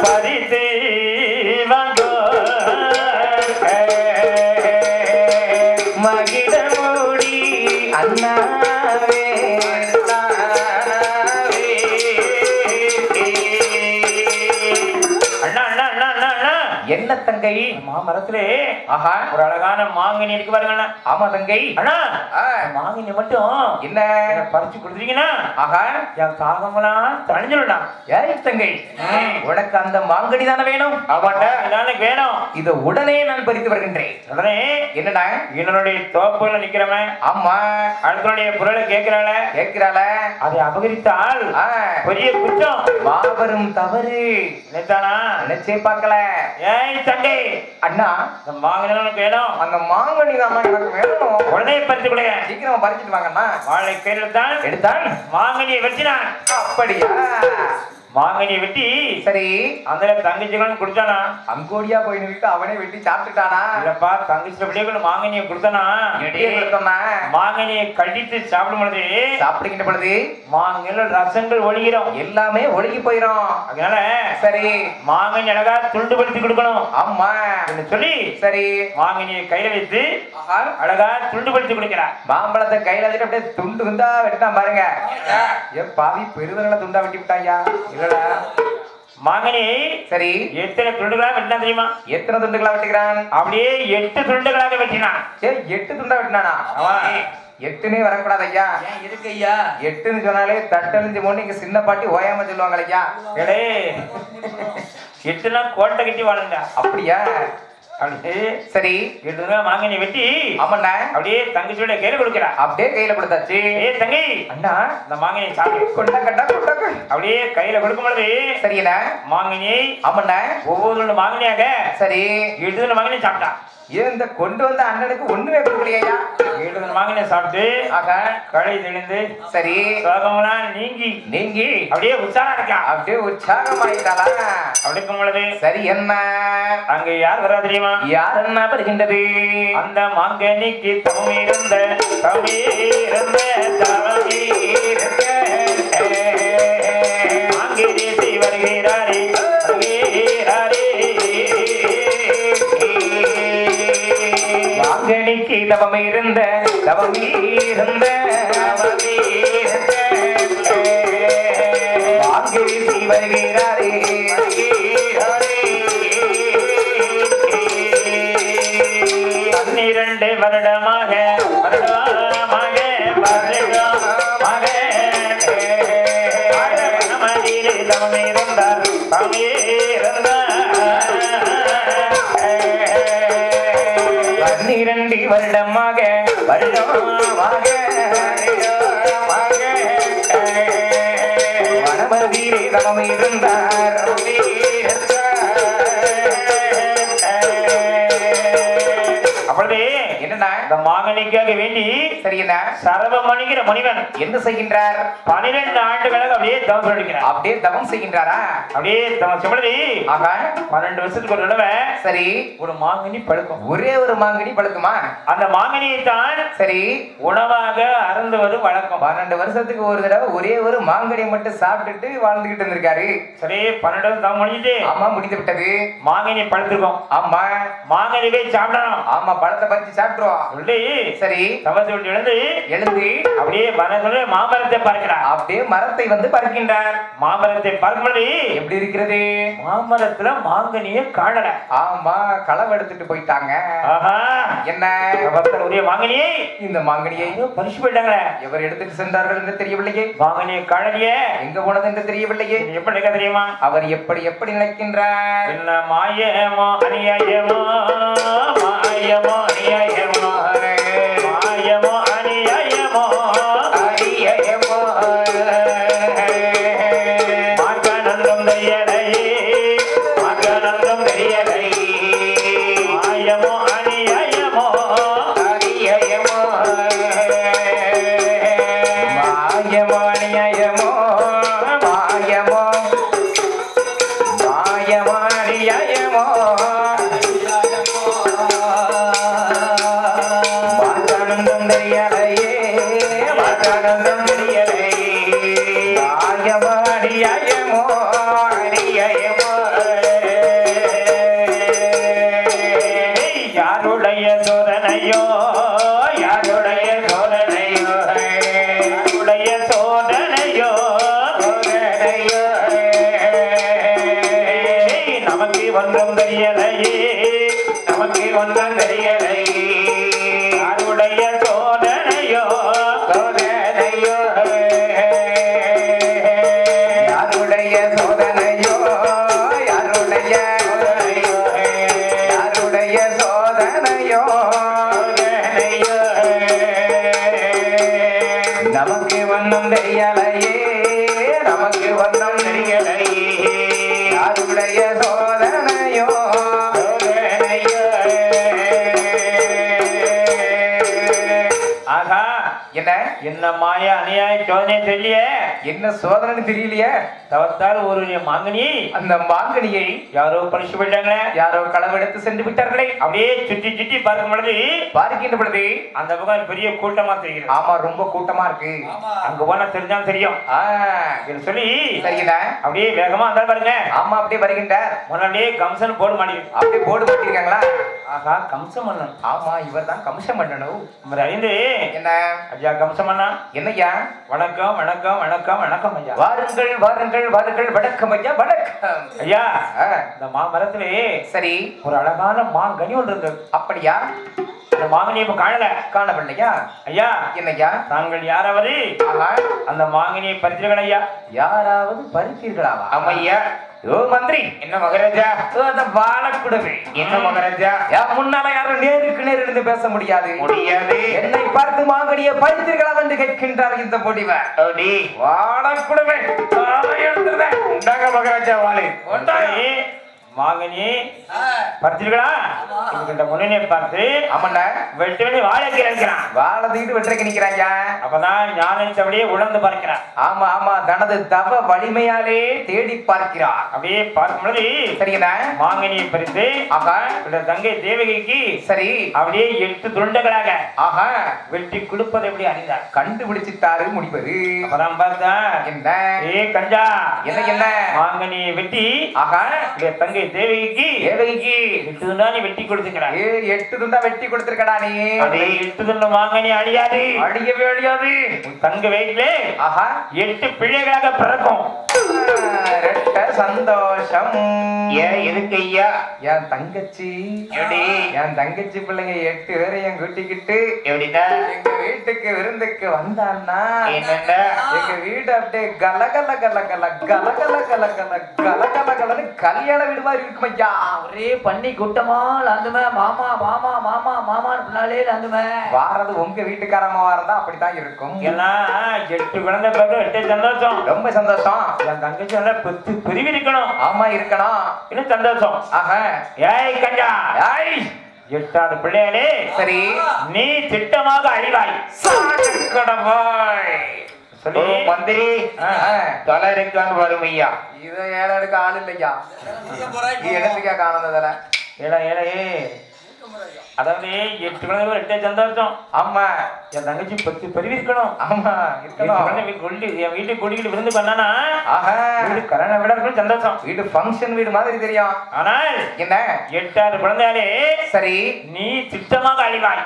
பறித்து வாங்கோ மகிழமூடி அண்ணாவே அண்ணா அண்ணா அண்ணா அண்ணா அண்ணா என்ன தங்கை மாமரத்திலே ஆஹா ஒரு அழகான மாங்கனி இருக்கு பாருங்க அண்ணா ஆமா தங்கை அண்ணா ஆ, மாங்கனி மட்டும் என்ன எனக்கு பறிச்சு கொடுத்துட்டீங்கன்னா ஆஹா என் தாகமெல்லாம் தணிஞ்சிடலாம் ஏய் தங்கை உனக்கு அந்த மாங்கனி தானே வேணும் ஆமாண்டா எனக்கு வேணும் இதை உடனே நான் பறித்து வருகின்றேன் உடனே என்னடா என்னுடைய தோப்புல நிக்கிறவன் ஆமா அடுத்தனுடைய பொருளை கேட்கிறாள கேட்கிறாள அதை அபகரித்தால் ஆ, பெரிய குற்றம் மாபெரும் தவறு நினைத்தானா நினைச்சே பார்க்கல ஏய் தங்கை அண்ணா இந்த மாங்கனி எனக்கு வேணும் அந்த மாங்கனி தான் எனக்கு வேணும் உடனே பறித்து கொடுங்க சீக்கிரமா பறிச்சிட்டு வாங்கண்ணா வாழை கையில் தான் எடுத்தான் மாங்கனியை வெட்டினான் அப்படியா மாங்கனியை வெட்டி சரி அந்த தங்கச்சிகளும் கொடுத்தானா அங்கோடியா போய் நிறுத்து அவனே வெட்டி சாப்பிட்டுட்டானா இல்லப்பா தங்கச்சி பிள்ளைகள் மாங்கனியை கொடுத்தானா எடியே கொடுத்தோம்னா மாங்கனியை கடித்து சாப்பிடும் பொழுது சாப்பிடுகின்ற பொழுது மாங்கனில ரசங்கள் ஒழுகிறோம் எல்லாமே ஒழுகி போயிரும் அதனால சரி மாங்கனி அழகா துண்டுபடுத்தி கொடுக்கணும் ஆமா என்று சொல்லி சரி மாங்கனியை கையில வைத்து ஆஹா, அழகா துண்டுபடுத்தி கொடுக்கிறார் மாம்பழத்தை கையில வச்சுட்டு அப்படியே துண்டு துண்டா வெட்டிட்டான் பாருங்க ஏ பாவி பெருவிரல துண்டா வெட்டி விட்டாயா இல்லடா மாங்கனி சரி எத்தனை துண்டுகளா வெட்டினா தெரியுமா எத்தனை துண்டுகளா வெட்டிக்கிறான் அப்படியே எட்டு துண்டுகளாக வெட்டினான் சரி எட்டு துண்டா வெட்டினானா அவன் எட்டுனே வரக்கூடாது ஐயா ஏன் இருக்கு ஐயா எட்டுன்னு சொன்னாலே தட்டழிஞ்சு போன்னு இங்க சின்ன பாட்டி ஓயாம சொல்லுவாங்க ஐயா எடே எட்டுனா கோட்டை கட்டி வாழுங்க அப்படியா அப்படியே சரி எட்டுனா மாங்கனி வெட்டி ஆமாண்ணா அப்படியே தங்கச்சியோட கையில கொடுக்கிறா அப்படியே கையில கொடுத்தாச்சு ஏ தங்கி அண்ணா இந்த மாங்கனியை சாப்பிடு கொண்டா கண்டா கொண்டா அப்படியே கையில கொடுக்கும் பொழுது சரியண்ணா மாங்கனியை ஆமாண்ணா ஒவ்வொரு துண்டு மாங்கனியாக சரி எட்டு துண்டு மாங்கனி சாப்பிட்டா ஏன் இந்த கொண்டு வந்த அண்ணனுக்கு ஒண்ணுமே கொடுக்கலையா எட்டு துண்டு மாங்கனியை சாப்பிட்டு ஆக களை தெளிந்து சரி சோகமெல்லாம் நீங்கி நீங்கி அப்படியே உற்சாகம் இருக்கா அப்படியே உற்சாகமாயிட்டாளா அப்படி இருக்கும் பொழுது சரி என்ன அங்க யார் வரா தெரியுமா யார் என்ன வருகின்றது அந்த மாங்கனிக்கு தவம் இருந்த தவம் இருந்த தவம் இருந்த மாங்கனி வருகிறாரே வருகிறாரே மாங்கனிக்கு தவம் இருந்த தவம் இருந்த தவம் இருந்த மாங்கனி வருகிறாரே பன்னிரண்டு வருடமாக வருடமாக வருடமாக மனமதிலே தவம் இருந்தார் தவம் இருந்தார் பன்னிரண்டு வருடமாக வருடமாக வனமதியிலே தவம் இருந்தார் அப்பொழுது என்னண்ணா இந்த மாங்கனிக்காக வேண்டி சரி என்ன சரவமணிங்கிற முனிவன் என்ன செய்கின்றார் பனிரெண்டு ஆண்டுகளாக அப்படியே தவம் சொல்லிக்கிறார் அப்படியே தவம் செய்கின்றாரா அப்படியே தவம் செம்மதி ஆகா பன்னெண்டு வருஷத்துக்கு ஒரு தடவை சரி ஒரு மாங்கனி பழுக்கும் ஒரே ஒரு மாங்கனி பழுக்குமா அந்த மாங்கனியை தான் சரி உணவாக அருந்துவது வழக்கம் பன்னெண்டு வருஷத்துக்கு ஒரு தடவை ஒரே ஒரு மாங்கனியை மட்டும் சாப்பிட்டுட்டு வாழ்ந்துகிட்டு இருந்திருக்காரு சரி பன்னெண்டு வருஷம் தவம் முடிஞ்சிட்டு ஆமா முடிந்து விட்டது மாங்கனி பழுத்திருக்கோம் ஆமா மாங்கனி போய் சாப்பிடணும் ஆமா பழத்தை பறிச்சு சாப்பிட்டுருவோம் சொல்லி சரி தவத்தை விட்டு எழுந்து எழுந்து அப்படியே வனத்துல மாமரத்தை பார்க்கிறார் அப்படியே மரத்தை வந்து பறிக்கின்றார் மாமரத்தை பார்க்கும்போது எப்படி இருக்கிறது மாமரத்துல மாங்கனிய காணல ஆமா களவு எடுத்துட்டு போயிட்டாங்க ஆஹா என்ன பக்தனுடைய மாங்கனியை இந்த மாங்கனியை ஐயோ, பறிச்சு போயிட்டாங்களே எவர் எடுத்துட்டு சென்றார்கள் என்று தெரியவில்லையே மாங்கனிய காணலையே எங்க போனது என்று தெரியவில்லையே இது எப்படி நினைக்க தெரியுமா அவர் எப்படி எப்படி நினைக்கின்றார் என்ன மாயமோ அநியாயமோ மாயமோ அநியாயமோ மாயமோ அநியாயமோ அரியமோ. மாக்கானந்தம் தெரியலையே மாக்கானந்தம் தெரியலையே மாயமோ அநியாயமோ அரியமோ. மாயமோ அநியாயமோ மாயமோ மாயமோ அநியாயமோ மாற்றானந்தம் தெரியலையே மாற்றானந்தம் தெரியலையே மாயமோ அநியாயமோ அநியாயமோ உடைய சோதனையோ ஆகா என்ன என்ன மாய அநியாய சோதனை தெரியல என்ன சோதனைன்னு தெரியலையே தவத்தால் ஒரு மாங்கனி அந்த மாங்கனியை யாரோ பழிச்சு போயிட்டாங்களே யாரோ களவெடுத்து சென்று விட்டார்களே அப்படியே சுற்றி சுற்றி பார்க்கும் பொழுது பார்க்கின்ற பொழுது அந்த பக்கம் பெரிய கூட்டமா தெரிகிறது ஆமா ரொம்ப கூட்டமா இருக்கு அங்க போனா தெரிஞ்சாலும் தெரியும் ஆ, என்று சொல்லி சரிங்கண்ணா அப்படியே வேகமா வந்தா பாருங்க ஆமா அப்படியே வருகின்றார் முன்னாடியே கம்சன் போட மாட்டேங்குது அப்படியே போர்டு மாட்டிருக்காங்களா ஆகா கம்சம் மன்னன் ஆமா இவர் தான் கமிஷன் பண்ணணும் நம்ம அறிந்து என்ன ஐயா கம்சம் அண்ணா என்னய்யா வணக்கம் வணக்கம் வணக்கம் வணக்கம் ஐயா வாருங்கள் வாருங்கள் வாருங்கள் வணக்கம் ஐயா வணக்கம் ஐயா ஆ, இந்த மாமரத்திலே சரி ஒரு அழகான மாங்கனி ஒன்று இருக்கு அப்படியா அந்த மாங்கனி இப்ப காணல காணவில்லையா ஐயா என்னய்யா தாங்கள் யாராவது ஆஹா, அந்த மாங்கனியை பறிச்சிருக்கணும் ஐயா யாராவது பறித்தீர்களாவா ஆமையா ஓ மந்திரி என்ன மகராஜா ஓ, அந்த வாழக்குடுமை என்ன மகராஜா என் முன்னால யாரும் நேருக்கு நேர் இருந்து பேச முடியாது முடியாது என்னை பார்த்து மாங்கனியை பறித்தீர்களா என்று கேட்கின்றார் இந்த முடிவர் அப்படி வாழக்குடுமை எடுத்துருந்தேன் உண்டாங்க மகராஜா வாழை உண்டாங்க மாங்கனி பறிச்சிருக்கா இந்த முன்னணியை பார்த்து ஆமாண்ணா வெட்டு வெட்டி வாழை இருக்கிறான் வாழை தூக்கிட்டு வெட்டுறக்கு நிக்கிறாங்க அப்பதான் ஞானச்சபடியே உணர்ந்து பார்க்கிறான் ஆமா ஆமா தனது தவ வலிமையாலே தேடி பார்க்கிறார் அப்படியே பார்க்கும் பொழுது சரிங்கண்ணா மாங்கனியை பறித்து ஆஹா இந்த தங்கை தேவகிக்கு சரி அப்படியே எட்டு துண்டங்களாக ஆஹா வெட்டி கொடுப்பது எப்படி அறிந்தார் கண்டுபிடிச்சிட்டாரு முடிப்பது அப்பதான் பார்த்தா என்ன ஏ கஞ்சா என்ன என்ன மாங்கனியை வெட்டி ஆஹா இந்த தங்கை தேவகிக்கு தேவகிக்கு எட்டு துண்டா நீ வெட்டி கொடுத்துக்கிறார் ஏ எட்டு துண்டா வெட்டி கொடுத்திருக்கடா நீ அதே எட்டு துண்டு மாங்கனி அழியாது அழியவே அழியாது உன் தங்க வயிற்றுல ஆஹா எட்டு பிள்ளைகளாக பிறக்கும் ரெட்ட சந்தோஷம் ஏன் எதுக்கு ஐயா என் தங்கச்சி எப்படி என் தங்கச்சி பிள்ளைங்க எட்டு பேரையும் கூட்டிக்கிட்டு எப்படின்னா எங்க வீட்டுக்கு விருந்துக்கு வந்தான்னா என்னன்னா எங்க வீடு அப்படியே கல கல கல கல கல கல கல கல கல கல கலன்னு கல்யாண வீடு மாதிரி இருக்கும் ஐயா ஒரே பண்ணி குட்டமா லந்துமே மாமா மாமா மாமா மாமான்னு பின்னாலே லந்துமே வாரது உங்க வீட்டுக்காரமாவா இருந்தா அப்படித்தான் இருக்கும் ஏன்னா எட்டு குழந்தை பிறகு எட்டு சந்தோஷம் ரொம்ப சந்தோஷம் என் தங்கச்சி நல்லா பெத்து பிரிவி இருக்கணும் ஆமா இருக்கணும் இன்னும் சந்தோஷம் ஆஹா ஏய் கஞ்சா ஏய், எட்டாவது பிள்ளைகளே சரி நீ திட்டமாக அழிவாய் சாக்கடவாய் சொல்லி மந்திரி தலை இருக்கான்னு வரும் ஐயா இதை ஏழை எடுக்க ஆள் இல்லையா நீ எடுத்துக்கா காணந்ததுல ஏடா ஏழையே அதாவது எட்டு குழந்தை எட்டே சந்தோஷம் ஆமா என் தங்கச்சி பத்து பிரிவி இருக்கணும் ஆமா எட்டு குழந்தை இருக்கணும் வீ- கொள்ளி என் வீட்டுக்கு கூட்டிக்கிட்டு விருந்து பண்ணானா ஆஹா வீடு கரண விட இருக்கணும் சந்தோஷம் வீடு ஃபங்க்ஷன் வீடு மாதிரி தெரியும் ஆனால் என்ன எட்டாவது குழந்தையாலே சரி நீ திட்டமாக அழிவாய்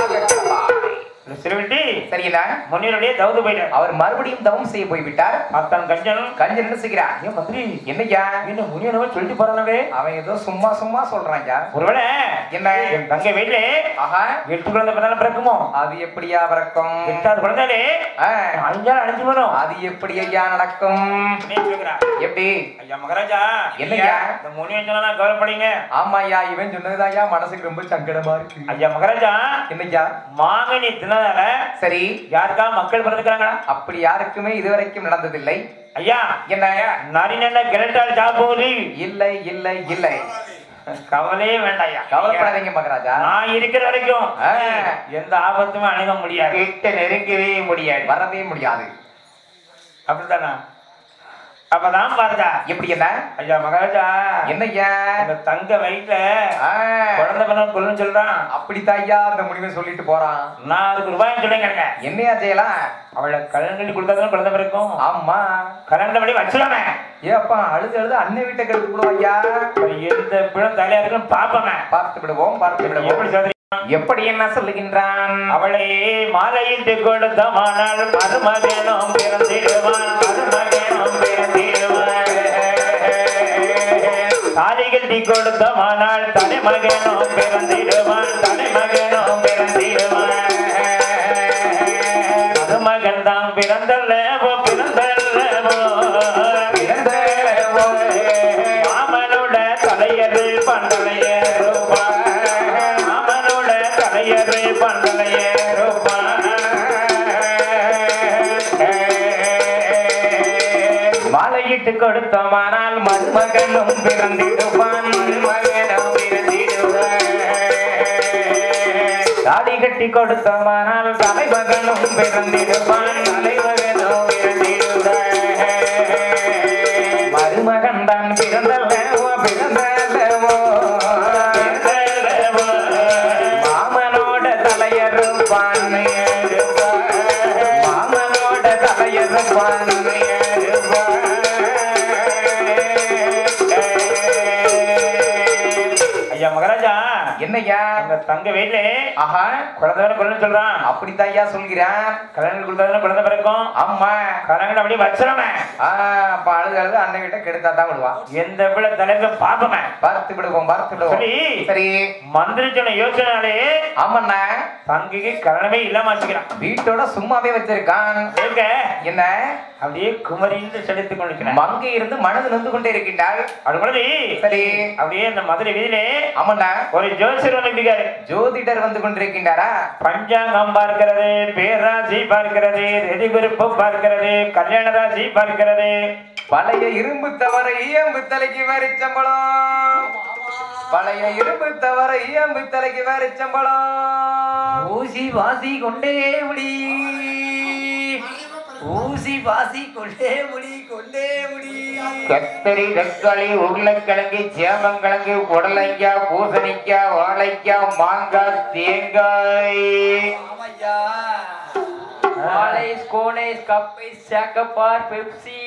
சிறுவிட்டி சரிங்களா முன்னிலுடைய தவுது போயிட்டார் அவர் மறுபடியும் தவம் செய்ய போய்விட்டார் அத்தான் கஞ்சன் கஞ்சன் என்ன செய்கிறார் ஏன் மந்திரி என்னய்யா என்ன முனியனவ சொல்லிட்டு போறானவே அவன் ஏதோ சும்மா சும்மா சொல்றாங்க ஒருவேளை என்ன என் தங்கை வீட்டுல ஆஹா எட்டு குழந்தை பிறந்தாலும் பிறக்குமோ அது எப்படியா பிறக்கும் எட்டாவது குழந்தையாலே ஆ, அஞ்சாலும் அழிஞ்சு வரும் அது எப்படி ஐயா நடக்கும் நீ சொல்லுகிறா. எப்படி ஐயா மகாராஜா என்னய்யா? இந்த முனியன் சொன்னா கவலைப்படுங்க ஆமா ஐயா இவன் சொன்னதுதான் ஐயா மனசுக்கு ரொம்ப சங்கடமா இருக்கு ஐயா மகாராஜா என்னய்யா மாங்கனி தின்னதால சரி யாருக்கா மக்கள் பிறந்துக்கிறாங்களா அப்படி யாருக்குமே இதுவரைக்கும் நடந்ததில்லை ஐயா என்ன நரிநன்ன கிரட்டால் சாப்போது இல்லை இல்லை இல்லை கவலையே வேண்டாம் ஐயா கவலைப்படாதீங்க மகராஜா நான் இருக்கிற வரைக்கும் ஆ. எந்த ஆபத்துமே அணுக முடியாது கிட்ட நெருங்கவே முடியாது வரவே முடியாது அப்படித்தானா அப்பதான் பார்த்தா எப்படி என்ன ஐயா மகாராஜா என்னய்யா இந்த தங்க வயிற்றுல ஆ, குழந்தை பிறந்த கொள்ளுன்னு சொல்றான் அப்படித்தான் ஐயா அந்த முடிவை சொல்லிட்டு போறான் நான் அதுக்கு ரூபாய் சொல்லுங்க என்னையா செய்யலாம் அவளை கல்யாணம் சொல்லி கொடுத்தாதான் குழந்தை பிறக்கும் ஆமா கல்யாணம் பண்ணி வச்சிடாம ஏப்பா அழுது அழுது அண்ணன் வீட்டை கெடுத்து விடுவோம் ஐயா எந்த பிழம் தலையா இருக்குன்னு பாப்பமே பார்த்து விடுவோம் பார்த்து விடுவோம் எப்படி சொல்றீங்க எப்படி என்ன சொல்லுகின்றான் அவளை மாலையிட்டு கொடுத்தமானால் மருமகனும் பிறந்திடுவான் மருமகனும் பிறந்திடுவான் தாலி கட்டி கொடுத்தமானால் தலைமகனும் பிறந்திடுவான் தலைமகனும் பிறந்திடுவான் மருமகன் தான் பிறந்தல்லவோ பிறந்தல்லவோ பிறந்தல்லவோ மாமனோட தலையரு பண்டலையருப்பா மாமனோட தலையரு பண்டலையருப்பா மாலையிட்டு கொடுத்தோமானால் மருமகனும் பிறந்திடுவான் மருமகனும் பிறந்திடுவான் தாடி கட்டி கொடுத்தவனால் தலைமகனும் பிறந்திடுவான் தலைமகனும் பிறந்திடுவான் மருமகன் தான் பிறந்தல்லவோ பிறந்தல்லவோ பிறந்தல்லவோ மாமனோட தலையறுப்பான் மாமனோட தலையறுப்பான் ஐயா மகாராஜா என்னய்யா அந்த தங்க வீட்டுல ஆஹா குழந்தை குழந்தை சொல்றான் அப்படித்தான் ஐயா சொல்கிறேன் கல்யாணம் கொடுத்தா குழந்தை பிறக்கும் ஆமா கரங்கட அப்படியே வச்சிடமே ஆ, அப்ப அழுது அழுது அண்ணன் கிட்ட கெடுத்தா தான் விடுவான் எந்த பிள்ளை தலையில பாப்பமே பார்த்து விடுவோம் பார்த்து விடுவோம் சரி சரி மந்திரி சொன்ன யோசனாலே ஆமாண்ணா தங்கைக்கு கல்யாணமே இல்லாம வச்சுக்கிறான் வீட்டோட சும்மாவே வச்சிருக்கான் ஏங்க என்ன அப்படியே குமரிந்து செலுத்திக் கொண்டிருக்கிறான் மங்கை இருந்து மனது நொந்து கொண்டே இருக்கின்றாள் அது மாதிரி சரி அப்படியே இந்த மதுரை வீதியிலே ஆமாண்ணா ஒரு ஜோசியர் வந்து இருக்காரு ஜோதிடர் வந்து கொண்டிருக்கின்றாரா பஞ்சாங்கம் பார்க்கிறது பேராசி பார்க்கிறது ரெதி குறிப்பு பார்க்கிறது கல்யாண ராசி பார்க்கிறது பழைய இரும்பு தவற இயம்பு தலைக்கு வேறு சம்பளம் பழைய இரும்பு தவற இயம்பு தலைக்கு வேறு சம்பளம் ஊசி வாசி கொண்டே முடி ஊசி வாசி கொண்டே முடி கொண்டே முடி கத்தரி தக்காளி உருளைக்கிழங்கு சேமங்கிழங்கு புடலைக்காய் பூசணிக்காய் வாழைக்காய் மாங்காய் தேங்காய் ஆமையா வாழை கோனை கப்பை சேக்கப்பார் பெப்சி